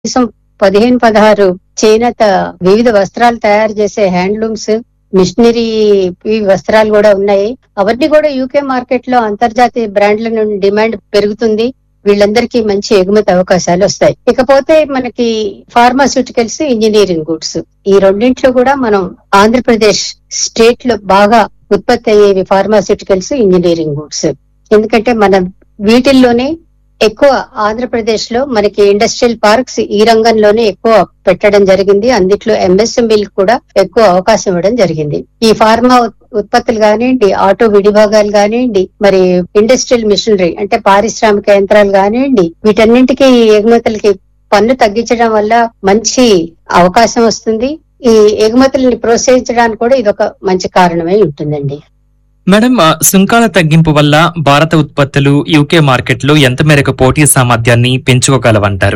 కనీసం పదిహేను పదహారు చేనేత వివిధ వస్త్రాలు తయారు చేసే హ్యాండ్లూమ్స్ మిషనరీ ఈ వస్త్రాలు కూడా ఉన్నాయి అవన్నీ కూడా యూకే మార్కెట్ లో అంతర్జాతీయ బ్రాండ్ల నుండి డిమాండ్ పెరుగుతుంది వీళ్ళందరికీ మంచి ఎగుమతి అవకాశాలు వస్తాయి ఇకపోతే మనకి ఫార్మాస్యూటికల్స్ ఇంజనీరింగ్ గుడ్స్ ఈ రెండింట్లో కూడా మనం ఆంధ్రప్రదేశ్ స్టేట్ లో బాగా ఉత్పత్తి అయ్యేవి ఫార్మాస్యూటికల్స్ ఇంజనీరింగ్ గుడ్స్ ఎందుకంటే మన వీటిల్లోనే ఎక్కువ ఆంధ్రప్రదేశ్ లో మనకి ఇండస్ట్రియల్ పార్క్స్ ఈ రంగంలోనే ఎక్కువ పెట్టడం జరిగింది అందుట్లో ఎంఎస్ఎంఈలు కూడా ఎక్కువ అవకాశం ఇవ్వడం జరిగింది ఈ ఫార్మా ఉత్- ఉత్పత్తులు కానివ్వండి ఆటో విడిభాగాలు కానివ్వండి మరి ఇండస్ట్రియల్ మిషనరీ అంటే పారిశ్రామిక యంత్రాలు కానివ్వండి వీటన్నింటికి ఈ ఎగుమతులకి పన్ను తగ్గించడం వల్ల మంచి అవకాశం వస్తుంది ఈ ఎగుమతుల్ని ప్రోత్సహించడానికి కూడా ఇదొక మంచి కారణమై ఉంటుందండి మేడం ఆ, సుంకాల తగ్గింపు వల్ల భారత ఉత్పత్తులు యూకే మార్కెట్లో ఎంత మేరకు పోటీ సామర్థ్యాన్ని పెంచుకోగలవంటారు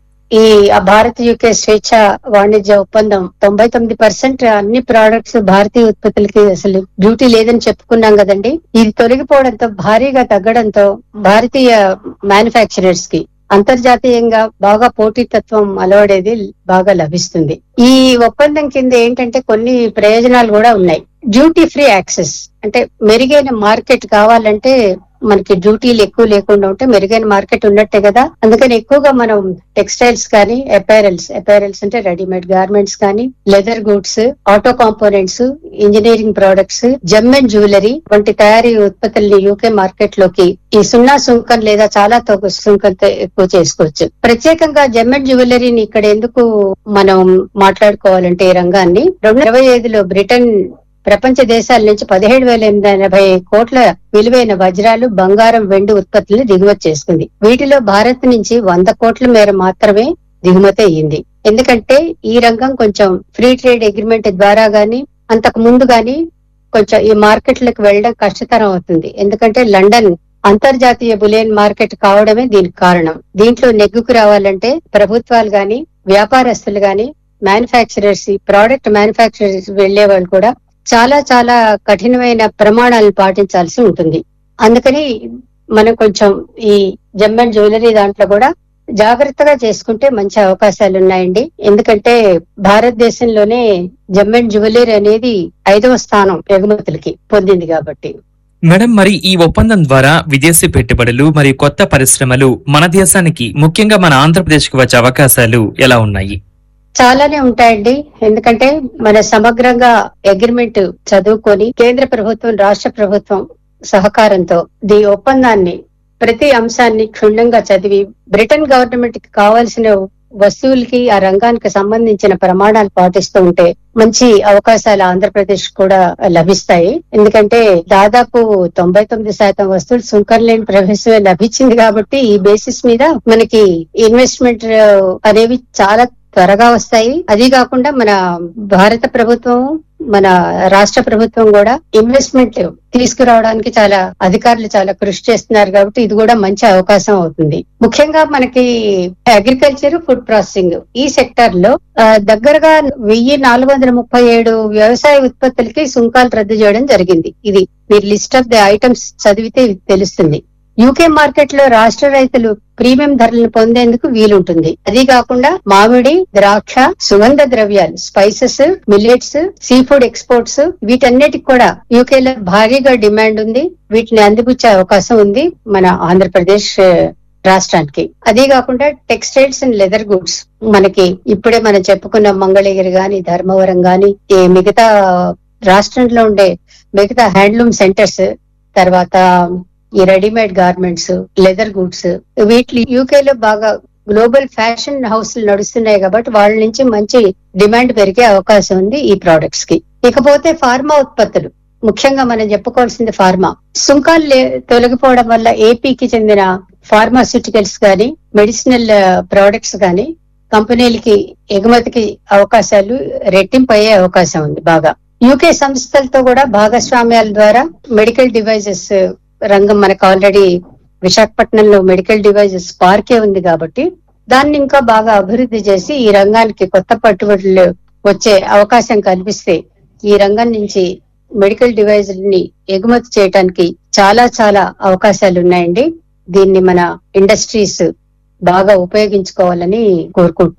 ఈ ఆ భారత్ యూకే స్వేచ్ఛ వాణిజ్య ఒప్పందం తొంభై తొమ్మిది పర్సెంట్ అన్ని ప్రోడక్ట్స్ భారతీయ ఉత్పత్తులకి అసలు డ్యూటీ లేదని చెప్పుకున్నాం కదండి ఇది తొలగిపోవడంతో భారీగా తగ్గడంతో భారతీయ మ్యానుఫ్యాక్చరర్స్ కి అంతర్జాతీయంగా బాగా పోటీతత్వం అలవడేది బాగా లభిస్తుంది ఈ ఒప్పందం కింద ఏంటంటే కొన్ని ప్రయోజనాలు కూడా ఉన్నాయి డ్యూటీ ఫ్రీ యాక్సెస్ అంటే మెరుగైన మార్కెట్ కావాలంటే మనకి డ్యూటీలు ఎక్కువ లేకుండా ఉంటే మెరుగైన మార్కెట్ ఉన్నట్టే కదా అందుకని ఎక్కువగా మనం టెక్స్టైల్స్ కానీ అపైరల్స్ అపైరల్స్ అంటే రెడీమేడ్ గార్మెంట్స్ కానీ leather goods auto components engineering products gem and jewellery వంటి తయారీ ఉత్పత్తుల్ని యూకే మార్కెట్ లోకి ఈ సున్నా సుంకం లేదా చాలా తక్కువ సుంకంతో ఎక్కువ చేసుకోవచ్చు ప్రత్యేకంగా జెమ్ అండ్ జ్యువెలరీని ఇక్కడ ఎందుకు మనం మాట్లాడుకోవాలంటే ఈ రంగాన్ని రెండు ఇరవై ఐదులో బ్రిటన్ ప్రపంచ దేశాల నుంచి పదిహేడు వేల ఎనిమిది ఎనభై కోట్ల విలువైన వజ్రాలు బంగారం వెండి ఉత్పత్తులను దిగుమతి చేసుకుంది వీటిలో భారత్ నుంచి వంద కోట్ల మేర మాత్రమే దిగుమతి అయ్యింది ఎందుకంటే ఈ రంగం కొంచెం ఫ్రీ ట్రేడ్ అగ్రిమెంట్ ద్వారా గాని అంతకు ముందు గాని కొంచెం ఈ మార్కెట్లకు వెళ్ళడం కష్టతరం అవుతుంది ఎందుకంటే లండన్ అంతర్జాతీయ బులియన్ మార్కెట్ కావడమే దీనికి కారణం దీంట్లో నెగ్గుకు రావాలంటే ప్రభుత్వాలు గాని వ్యాపారస్తులు గాని మ్యానుఫ్యాక్చరర్స్ ప్రోడక్ట్ మ్యానుఫ్యాక్చరర్స్ వెళ్లే వాళ్ళు కూడా చాలా చాలా కఠినమైన ప్రమాణాలను పాటించాల్సి ఉంటుంది అందుకని మనం కొంచెం ఈ జెమ్ అండ్ జ్యువెలరీ దాంట్లో కూడా జాగ్రత్తగా చేసుకుంటే మంచి అవకాశాలు ఉన్నాయండి ఎందుకంటే భారతదేశంలోనే జెమ్ అండ్ జ్యువెలరీ అనేది ఐదవ స్థానం ఎగుమతులకి పొందింది కాబట్టి మేడం మరి ఈ ఒప్పందం ద్వారా విదేశీ పెట్టుబడులు మరియు కొత్త పరిశ్రమలు మన దేశానికి ముఖ్యంగా మన ఆంధ్రప్రదేశ్ కు వచ్చే అవకాశాలు ఎలా ఉన్నాయి చాలానే ఉంటాయండి ఎందుకంటే మన సమగ్రంగా అగ్రిమెంట్ చదువుకొని కేంద్ర ప్రభుత్వం రాష్ట్ర ప్రభుత్వం సహకారంతో ఈ ఒప్పందాన్ని ప్రతి అంశాన్ని క్షుణ్ణంగా చదివి బ్రిటన్ గవర్నమెంట్ కి కావాల్సిన వస్తువులకి ఆ రంగానికి సంబంధించిన ప్రమాణాలు పాటిస్తూ ఉంటే మంచి అవకాశాలు ఆంధ్రప్రదేశ్ కూడా లభిస్తాయి ఎందుకంటే దాదాపు తొంభై తొమ్మిది శాతం వస్తువులు సుంకం లేని ప్రవేశమే లభించింది కాబట్టి ఈ బేసిస్ మీద మనకి ఇన్వెస్ట్మెంట్ అనేవి చాలా త్వరగా వస్తాయి అది కాకుండా మన భారత ప్రభుత్వం మన రాష్ట్ర ప్రభుత్వం కూడా ఇన్వెస్ట్మెంట్ తీసుకురావడానికి చాలా అధికారులు చాలా కృషి చేస్తున్నారు కాబట్టి ఇది కూడా మంచి అవకాశం అవుతుంది ముఖ్యంగా మనకి అగ్రికల్చర్ ఫుడ్ ప్రాసెసింగ్ ఈ సెక్టర్ లో ఆ, దగ్గరగా వెయ్యి నాలుగు వందల ముప్పై ఏడు వ్యవసాయ ఉత్పత్తులకి సుంకాలు రద్దు చేయడం జరిగింది ఇది మీరు లిస్ట్ ఆఫ్ ది ఐటమ్స్ చదివితే ఇది తెలుస్తుంది యూకే మార్కెట్ లో రాష్ట్ర రైతులు ప్రీమియం ధరలను పొందేందుకు వీలుంటుంది అది కాకుండా మామిడి ద్రాక్ష సుగంధ ద్రవ్యాలు spices millets sea food exports వీటన్నిటికి కూడా యూకే లో భారీగా డిమాండ్ ఉంది వీటిని అందిపుచ్చే అవకాశం ఉంది మన ఆంధ్రప్రదేశ్ ఆ, రాష్ట్రానికి అదే కాకుండా టెక్స్టైల్స్ అండ్ లెదర్ గుడ్స్ మనకి ఇప్పుడే మనం చెప్పుకున్న మంగళగిరి గాని ధర్మవరం గాని ఈ మిగతా రాష్ట్రంలో ఉండే మిగతా హ్యాండ్లూమ్ సెంటర్స్ తర్వాత ఈ రెడీమేడ్ గార్మెంట్స్ లెదర్ గుడ్స్ వీటి యూకే లో బాగా గ్లోబల్ ఫ్యాషన్ హౌస్లు నడుస్తున్నాయి కాబట్టి వాళ్ళ నుంచి మంచి డిమాండ్ పెరిగే అవకాశం ఉంది ఈ ప్రొడక్ట్స్ కి ఇకపోతే ఫార్మా ఉత్పత్తులు ముఖ్యంగా మనం చెప్పుకోవాల్సింది ఫార్మా సుంకాలు లే- తొలగిపోవడం వల్ల ఏపీకి చెందిన ఫార్మాస్యూటికల్స్ గాని మెడిసినల్ ప్రొడక్ట్స్ గాని కంపెనీలకి ఎగుమతికి అవకాశాలు రెట్టింపు అయ్యే అవకాశం ఉంది బాగా యూకే సంస్థలతో కూడా భాగస్వామ్యాల ద్వారా మెడికల్ డివైజెస్ రంగం మనకు ఆల్రెడీ విశాఖపట్నంలో మెడికల్ డివైజెస్ పార్కే ఉంది కాబట్టి దాన్ని ఇంకా బాగా అభివృద్ధి చేసి ఈ రంగానికి కొత్త పట్టుబడులు వచ్చే అవకాశం కల్పిస్తే ఈ రంగం నుంచి మెడికల్ డివైజుల్ని ఎగుమతి చేయడానికి చాలా చాలా అవకాశాలు ఉన్నాయండి దీన్ని మన ఇండస్ట్రీస్ బాగా ఉపయోగించుకోవాలని కోరుకుంటున్నాను